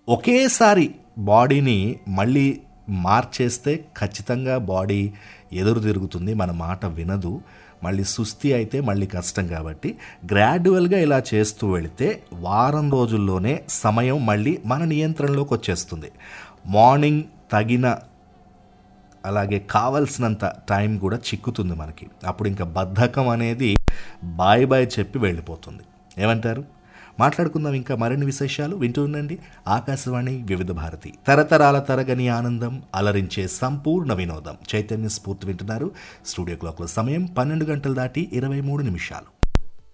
ఒకేసారి బాడీని మళ్ళీ మార్చేస్తే ఖచ్చితంగా బాడీ ఎదురు తిరుగుతుంది మన మాట వినదు మళ్ళీ సుస్థి అయితే మళ్ళీ కష్టం కాబట్టి గ్రాడ్యువల్గా ఇలా చేస్తూ వెళితే వారం రోజుల్లోనే సమయం మళ్ళీ మన నియంత్రణలోకి వచ్చేస్తుంది మార్నింగ్ తగిన అలాగే కావలసినంత టైం కూడా చిక్కుతుంది మనకి అప్పుడు ఇంకా బద్ధకం అనేది బాయ్ బాయ్ చెప్పి వెళ్ళిపోతుంది ఏమంటారు మాట్లాడుకుందాం ఇంకా మరిన్ని విశేషాలు వింటూ ఉండండి ఆకాశవాణి వివిధ భారతి తరతరాల తరగని ఆనందం అలరించే సంపూర్ణ వినోదం చైతన్య స్ఫూర్తి వింటున్నారు స్టూడియో క్లాక్లో సమయం పన్నెండు గంటలు దాటి ఇరవై మూడు నిమిషాలు